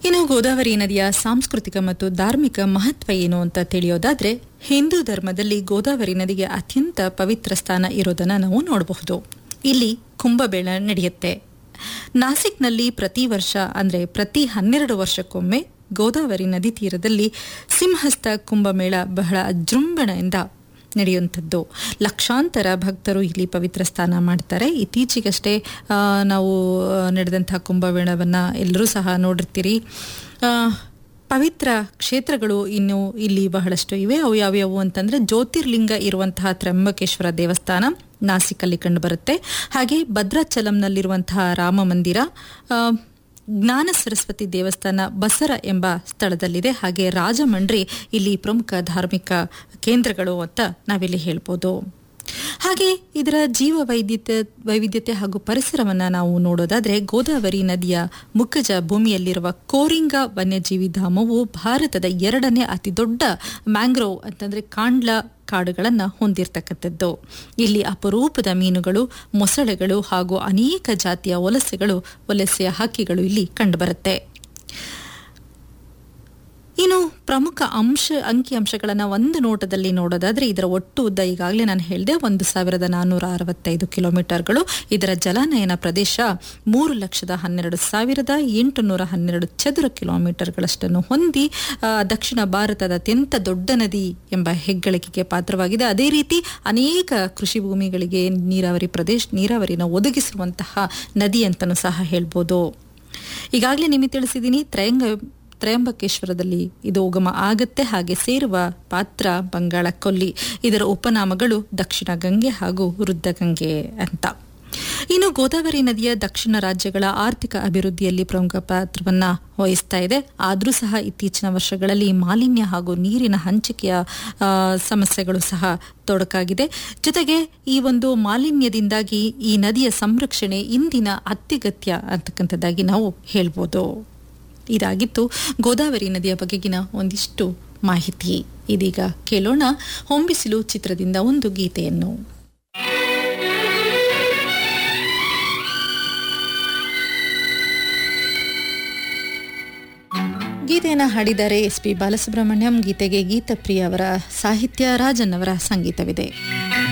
ಇನ್ನು ಗೋದಾವರಿ ನದಿಯ ಸಾಂಸ್ಕೃತಿಕ ಮತ್ತು ಧಾರ್ಮಿಕ ಮಹತ್ವ ಏನು ಅಂತ ತಿಳಿಯೋದಾದ್ರೆ ಹಿಂದೂ ಧರ್ಮದಲ್ಲಿ ಗೋದಾವರಿ ನದಿಗೆ ಅತ್ಯಂತ ಪವಿತ್ರ ಸ್ಥಾನ ಇರೋದನ್ನ ನಾವು ನೋಡಬಹುದು ಇಲ್ಲಿ ಕುಂಭಮೇಳ ನಡೆಯುತ್ತೆ ನಾಸಿಕ್ನಲ್ಲಿ ಪ್ರತಿ ವರ್ಷ ಅಂದ್ರೆ ಪ್ರತಿ ಹನ್ನೆರಡು ವರ್ಷಕ್ಕೊಮ್ಮೆ ಗೋದಾವರಿ ನದಿ ತೀರದಲ್ಲಿ ಸಿಂಹಸ್ಥ ಕುಂಭಮೇಳ ಬಹಳ ಅಜೃಂಭಣೆಯಿಂದ ನಡೆಯುವಂಥದ್ದು ಲಕ್ಷಾಂತರ ಭಕ್ತರು ಇಲ್ಲಿ ಪವಿತ್ರ ಸ್ನಾನ ಮಾಡ್ತಾರೆ ಇತ್ತೀಚೆಗಷ್ಟೇ ಆ, ನಾವು ಆ, ನಡೆದಂತಹ ಕುಂಭಮೇಳವನ್ನು ಎಲ್ಲರೂ ಸಹ ನೋಡಿರ್ತೀರಿ ಆ, ಪವಿತ್ರ ಕ್ಷೇತ್ರಗಳು ಇನ್ನು ಇಲ್ಲಿ ಬಹಳಷ್ಟು ಇವೆ ಅವು ಯಾವ್ಯಾವು ಅಂತಂದ್ರೆ ಜ್ಯೋತಿರ್ಲಿಂಗ ಇರುವಂತಹ ತ್ರ್ಯಂಬಕೇಶ್ವರ ದೇವಸ್ಥಾನ ನಾಸಿಕಲ್ಲಿ ಕಂಡುಬರುತ್ತೆ ಹಾಗೆ ಭದ್ರಾಚಲಂನಲ್ಲಿರುವಂತಹ ರಾಮ ಮಂದಿರ ಆ, ಜ್ಞಾನ ಸರಸ್ವತಿ ದೇವಸ್ಥಾನ ಬಸರ ಎಂಬ ಸ್ಥಳದಲ್ಲಿದೆ ಹಾಗೆ ರಾಜಮಂಡ್ರಿ ಇಲ್ಲಿ ಪ್ರಮುಖ ಧಾರ್ಮಿಕ ಕೇಂದ್ರಗಳು ಅಂತ ನಾವಿಲ್ಲಿ ಹೇಳ್ಬೋದು ಹಾಗೆ ಇದರ ಜೀವ ವೈದ್ಯತೆ ವೈವಿಧ್ಯತೆ ಹಾಗೂ ಪರಿಸರವನ್ನ ನಾವು ನೋಡೋದಾದ್ರೆ ಗೋದಾವರಿ ನದಿಯ ಮುಖಜ ಭೂಮಿಯಲ್ಲಿರುವ ಕೋರಿಂಗ ವನ್ಯಜೀವಿ ಧಾಮವು ಭಾರತದ ಎರಡನೇ ಅತಿ ದೊಡ್ಡ ಮ್ಯಾಂಗ್ರೋವ್ ಅಂತಂದ್ರೆ ಕಾಂಡ್ಲ ಕಾಡುಗಳನ್ನು ಹೊಂದಿರತಕ್ಕಂಥದ್ದು ಇಲ್ಲಿ ಅಪರೂಪದ ಮೀನುಗಳು ಮೊಸಳೆಗಳು ಹಾಗೂ ಅನೇಕ ಜಾತಿಯ ವಲಸೆಗಳು ವಲಸೆಯ ಹಕ್ಕಿಗಳು ಇಲ್ಲಿ ಕಂಡುಬರುತ್ತೆ ಇನ್ನು ಪ್ರಮುಖ ಅಂಶ ಅಂಕಿಅಂಶಗಳನ್ನು ಒಂದು ನೋಟದಲ್ಲಿ ನೋಡೋದಾದ್ರೆ ಇದರ ಒಟ್ಟು ಉದ್ದ ಈಗಾಗಲೇ ನಾನು ಹೇಳಿದೆ ಒಂದು ಸಾವಿರದ ನಾನ್ನೂರ ಅರವತ್ತೈದು ಕಿಲೋಮೀಟರ್ಗಳು ಇದರ ಜಲಾನಯನ ಪ್ರದೇಶ ಮೂರು ಲಕ್ಷದ ಹನ್ನೆರಡು ಸಾವಿರದ ಎಂಟುನೂರ ಹನ್ನೆರಡು ಚದುರ ಕಿಲೋಮೀಟರ್ಗಳಷ್ಟನ್ನು ಹೊಂದಿ ಆ, ದಕ್ಷಿಣ ಭಾರತದ ಅತ್ಯಂತ ದೊಡ್ಡ ನದಿ ಎಂಬ ಹೆಗ್ಗಳಿಕೆಗೆ ಪಾತ್ರವಾಗಿದೆ ಅದೇ ರೀತಿ ಅನೇಕ ಕೃಷಿ ಭೂಮಿಗಳಿಗೆ ನೀರಾವರಿ ಪ್ರದೇಶ ನೀರಾವರಿನ ಒದಗಿಸುವಂತಹ ನದಿ ಅಂತಲೂ ಸಹ ಹೇಳ್ಬೋದು ಈಗಾಗಲೇ ನಿಮಗೆ ತಿಳಿಸಿದ್ದೀನಿ ತ್ರಯಂಗ ತ್ರಯಂಬಕೇಶ್ವರದಲ್ಲಿ ಇದು ಉಗಮ ಆಗತ್ತೆ ಹಾಗೆ ಸೇರುವ ಪಾತ್ರ ಬಂಗಾಳ ಕೊಲ್ಲಿ ಇದರ ಉಪನಾಮಗಳು ದಕ್ಷಿಣ ಗಂಗೆ ಹಾಗೂ ವೃದ್ಧಗಂಗೆ ಅಂತ ಇನ್ನು ಗೋದಾವರಿ ನದಿಯ ದಕ್ಷಿಣ ರಾಜ್ಯಗಳ ಆರ್ಥಿಕ ಅಭಿವೃದ್ಧಿಯಲ್ಲಿ ಪ್ರಮುಖ ಪಾತ್ರವನ್ನ ವಹಿಸ್ತಾ ಇದೆ ಆದರೂ ಸಹ ಇತ್ತೀಚಿನ ವರ್ಷಗಳಲ್ಲಿ ಮಾಲಿನ್ಯ ಹಾಗೂ ನೀರಿನ ಹಂಚಿಕೆಯ ಆ, ಸಮಸ್ಯೆಗಳು ಸಹ ತೊಡಕಾಗಿದೆ ಜೊತೆಗೆ ಈ ಒಂದು ಮಾಲಿನ್ಯದಿಂದಾಗಿ ಈ ನದಿಯ ಸಂರಕ್ಷಣೆ ಇಂದಿನ ಅತ್ಯಗತ್ಯ ಅಂತಕ್ಕಂಥದ್ದಾಗಿ ನಾವು ಹೇಳ್ಬೋದು ಇದಾಗಿತ್ತು ಗೋದಾವರಿ ನದಿಯ ಬಗೆಗಿನ ಒಂದಿಷ್ಟು ಮಾಹಿತಿ ಇದೀಗ ಕೇಳೋಣ ಹೊಂಬಿಸಿಲು ಚಿತ್ರದಿಂದ ಒಂದು ಗೀತೆಯನ್ನು ಗೀತೆಯನ್ನು ಹಾಡಿದ್ದಾರೆ ಎಸ್ ಪಿ ಬಾಲಸುಬ್ರಹ್ಮಣ್ಯಂ ಗೀತೆಗೆ ಗೀತಪ್ರಿಯ ಅವರ ಸಾಹಿತ್ಯ ರಾಜನ್ ಅವರ ಸಂಗೀತವಿದೆ